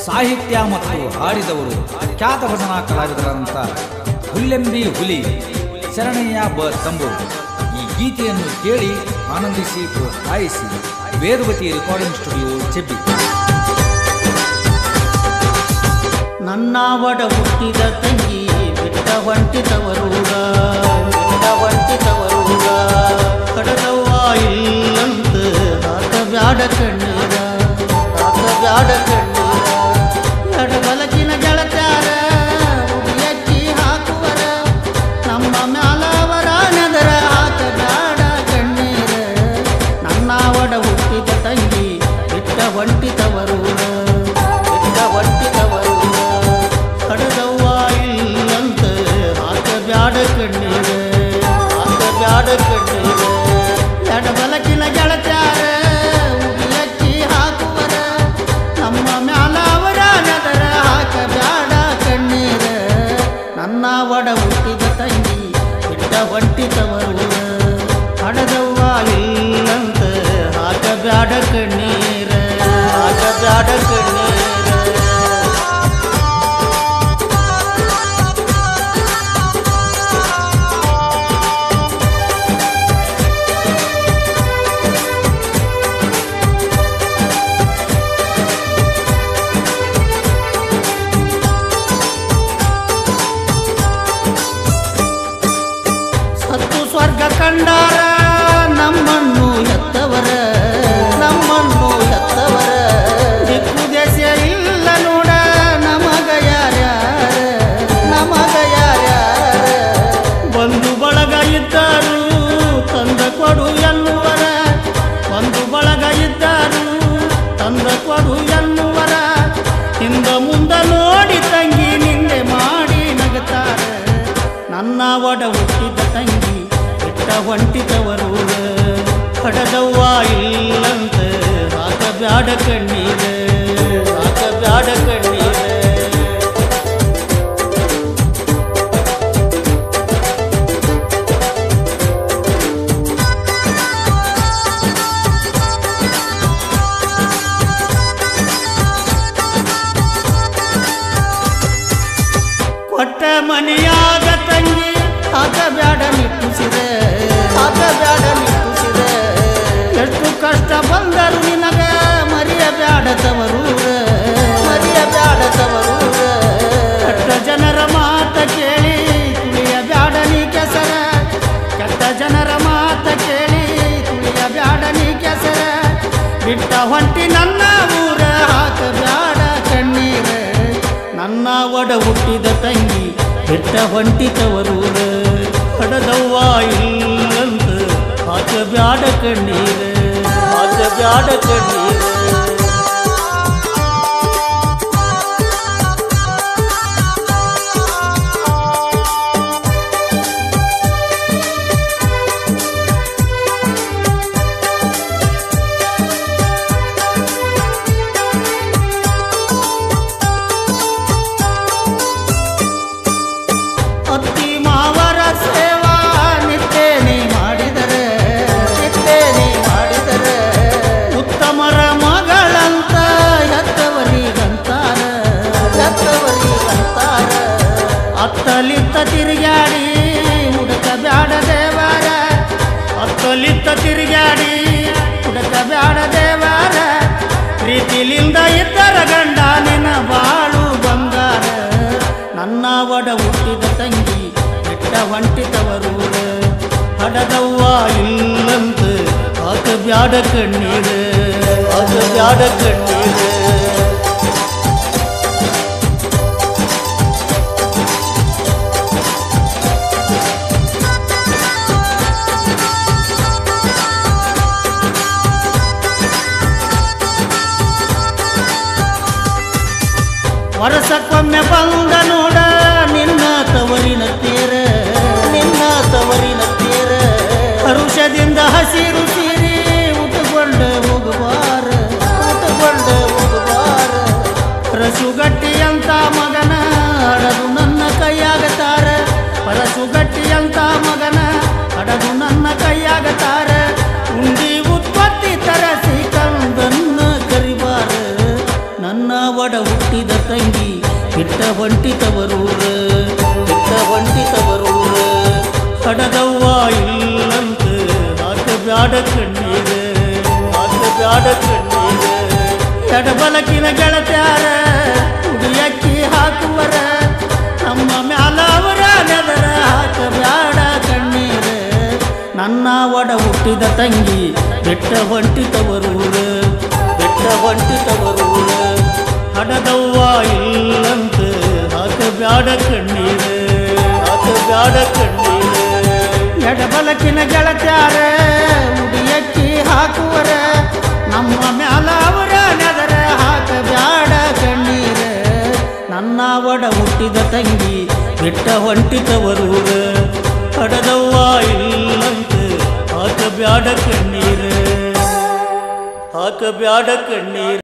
ಸಾಹಿತ್ಯ ಮತ್ತು ಹಾಡಿದವರು ಖ್ಯಾತ ಭಜನಾ ಕಲಾವಿದರಾದಂಥ ಹುಲ್ಲೆಂಬಿ ಹುಲಿ ಶರಣಯ್ಯ ಬ ತಂಬು ಈ ಗೀತೆಯನ್ನು ಕೇಳಿ ಆನಂದಿಸಿ ಪ್ರೋತ್ಸಾಹಿಸಿ ವೇದವತಿ ರೆಕಾರ್ಡಿಂಗ್ ಸ್ಟುಡಿಯೋ ಚೆಬ್ಬಿ ನನ್ನ ಒಡ ಹುಟ್ಟಿದ ತಂಗಿ ಬಿಟ್ಟ ಹೊಂಟಿತವರೂರ ಬಿಟ್ಟ ಹೊಂಟಿತವರೂರ ಕಡದವ್ವ ಇಲ್ಲಂತ ಹಾಕ ಬ್ಯಾಡ ಕಣ್ಣೀರ ಹಾಕ ಬ್ಯಾಡ ಕಣ್ಣೀರ ಎಡ ಬಲಕಿನ ಗೆಳತ್ಯಾರ ಉಡಿಯಕ್ಕಿ ಹಾಕುವರ ನಮ್ಮ ಮ್ಯಾಲವರ ನೆದರ ಹಾಕ ಬ್ಯಾಡ ಕಣ್ಣೀರ ನನ್ನ ಒಡ ಹುಟ್ಟಿದ ತಂಗಿ ಬಿಟ್ಟ ಹೊಂಟಿತವರೂರ ಬಿಟ್ಟ ಹೊಂಟಿತವರೂರ ಕಡದವ್ವ ಇಲ್ಲಂತ ಹಾಕ ಬ್ಯಾಡ ಕಣ್ಣೀರ ಹಾಕ ಬ್ಯಾಡ ಕಣ್ಣೀರ ಎಡ ಬಲಕಿನ ಗೆಳತ್ಯಾರ ಉಡಿಯಕ್ಕಿ ಹಾಕುವರ ನಮ್ಮ ಮ್ಯಾಲ ಅವರ ನೆದರ ಹಾಕ ಬ್ಯಾಡ ಕಣ್ಣೀರ ನನ್ನ ಒಡ ಹುಟ್ಟಿದ ತಂಗಿ ಬಿಟ್ಟ ಹೊಂಟಿತವರು ಹಡದವ್ವ ಇಲ್ಲಂತ ಹಾಕ ಬ್ಯಾಡ ಕಣ್ಣೀರ ಹಾಕ ಬ್ಯಾಡ ಕಣ್ಣೀರ ಸತ್ತು ಸ್ವರ್ಗ ಕಂಡಾರ ನಮ್ಮನ್ನು ಎತ್ತವರ ನಮ್ಮನ್ನು ಎತ್ತವರ ದಿಕ್ಕು ದೇಶ ಇಲ್ಲ ನೋಡ ನಮಗ ಯಾರ್ಯಾರ ನಮಗ ಯಾರ್ಯಾರ ಒಂದು ಬಳಗ ಇದ್ದರು ತಂದ ಕೊಡು ಎನ್ನುವರ ಒಂದು ಬಳಗ ಇದ್ದರು ತಂದ ಕೊಡು ಎನ್ನುವರ ಹಿಂದ ಮುಂದ ನೋಡಿ ತಂಗಿ ನಿಂದೆ ಮಾಡಿ ನಗತಾರ ನನ್ನ ಒಡ ಹುಟ್ಟಿದ ತಂಗಿ ಬಿಟ್ಟ ಹೊಂಟಿದವರು ಕಡದವ್ವ ಇಲ್ಲಂತ ಹಾಕ ಬ್ಯಾಡ ಕಣ್ಣೀರ ಹಾಕ ಬ್ಯಾಡ ಕಣ್ಣೀರ ಕೊಟ್ಟ ಮನೆಯಾಗ ತಂಗಿ ಆಗ ಬ್ಯಾಡ ನಿಟ್ಟುಸಿದೆ ಆಗ ಬ್ಯಾಡ ನಿಟ್ಟುಸಿದೆ ಎಷ್ಟು ಕಷ್ಟ ಬಂದರು ನಿನಗ ಮರಿಯ ಬ್ಯಾಡದವರೂರ ಮರಿಯ ಬ್ಯಾಡದವರೂರ ಕೆಟ್ಟ ಜನರ ಮಾತ ಕೇಳಿ ತುಳಿಯ ಬ್ಯಾಡ ನೀ ಕೆಸರ ಕೆಟ್ಟ ಜನರ ಮಾತ ಕೇಳಿ ತುಳಿಯ ಬ್ಯಾಡ ನೀ ಕೆಸರ ಬಿಟ್ಟ ಹೊಂಟಿ ನನ್ನ ಊರ ಹಾಕ ಬ್ಯಾಡ ಕಣ್ಣೀರ ನನ್ನ ಒಡ ಹುಟ್ಟಿದ ತಂಗಿ ಬಿಟ್ಟ ಹೊಂಟಿತವರೂರ ಹೊಡೆದವ್ವ ಇಲ್ಲಂತ ಹಾಕ ಬ್ಯಾಡ ಕಣ್ಣೀರ ಹಾಕ ಬ್ಯಾಡ ಕಣ್ಣೀರ ಅತ್ತಿ ಮಾವರ ಸೇವಾ ನಿತ್ಯೇನೆ ಮಾಡಿದರೆ ನಿತ್ಯೇನೆ ಮಾಡಿದರೆ ಉತ್ತಮರ ಮಗಳಂತ ಎತ್ತವರಿಗಂತಾರ ಎತ್ತವರಿಗಂತಾರ ಅತ್ತಲಿತ್ತ ತಿರುಗಾಡಿ ಹುಡುಕ ಬ್ಯಾಡ ದೇವರ ಅತ್ತಲಿತ್ತ ತಿರುಗಾಡಿ ಹುಡುಕ ಬ್ಯಾಡ ದೇವರ ಪ್ರೀತಿಲಿಂದ ಇದ್ದರ ಗಂಡ ನಿನ್ನ ಬಾಳು ಬಂಗಾರ ನನ್ನ ಒಡ ಹುಟ್ಟಿದ ತಂಗಿ ಬಿಟ್ಟ ಹೊಂಟಿತವರೂರ ಹಡದವ್ವ ಇಲ್ಲಂತ ಆಕ ಬ್ಯಾಡ ಕಣ್ಣೀರ ಆಕ ಬ್ಯಾಡ ಕಣ್ಣೀರ ವರ್ಷಕ್ಕೊಮ್ಮೆ ಬಂದ ನೋಡ ನಿನ್ನ ತವರಿನ ತೀರ ನಿನ್ನ ತವರಿನ ತೀರ ಹರುಷದಿಂದ ಹಸಿರು ಸೀರಿ ಉಟ್ಕೊಂಡು ಹೋಗುವಾರ ಉಟ್ಕೊಂಡು ಹೋಗುವಾರ ಪರಸುಗಟ್ಟಿಯಂತ ಮಗನ ಹಡದು ನನ್ನ ಕೈಯಾಗತಾರ ಪರಸುಗಟ್ಟಿಯಂತ ಮಗನ ಹಡದು ನನ್ನ ಕೈಯಾಗತಾರ ಉಂಡಿ ಉತ್ಪತ್ತಿ ತರಸಿ ಕಂದನ್ನ ಕರಿಬಾರ ನನ್ನ ಒಡ ಹುಟ್ಟಿದ ಹೊಂಟಿತವರೂರ ಬಿಟ್ಟ ಹೊಂಟಿತವರೂರ ಹಡದವ್ವ ಇಲ್ಲಂತ ಹಾಕ ಬ್ಯಾಡ ಕಣ್ಣೀರ ಹಾಕ ಬ್ಯಾಡ ಕಣ್ಣೀರ ಎಡಬಲಕಿನ ಗೆಳತ್ಯಾರ ಕುಡಿಯಕ್ಕಿ ಹಾಕುವರ ನಮ್ಮ ಮ್ಯಾಲ ಅವರ ನೆದರ ಹಾಕ ಬ್ಯಾಡ ಕಣ್ಣೀರ ನನ್ನ ಒಡ ಹುಟ್ಟಿದ ತಂಗಿ ಬೆಟ್ಟ ಹೊಂಟಿತವರೂರ ಬೆಟ್ಟ ಹೊಂಟಿತವರೂರ ಹಡದವ್ವ ಇಲ್ಲಂತ ಹಾಕ ಬ್ಯಾಡ ಕಣ್ಣೀರ ಹಾಕ ಬ್ಯಾಡ ಕಣ್ಣೀರ ಎಡಬಲಕಿನ ಗೆಳತ್ಯಾರ ಉಡಿಯಕ್ಕಿ ಹಾಕುವರ ನಮ್ಮ ಮ್ಯಾಲ ಅವರ ನೆದರ ಹಾಕ ಬ್ಯಾಡ ಕಣ್ಣೀರ ನನ್ನ ಒಡ ಹುಟ್ಟಿದ ತಂಗಿ ಬಿಟ್ಟ ಹೊಂಟಿತವರೂರ ಹಡದವ್ವ ಇಲ್ಲಂತ ಹಾಕ ಬ್ಯಾಡ ಕಣ್ಣೀರ ಹಾಕ ಬ್ಯಾಡ ಕಣ್ಣೀರ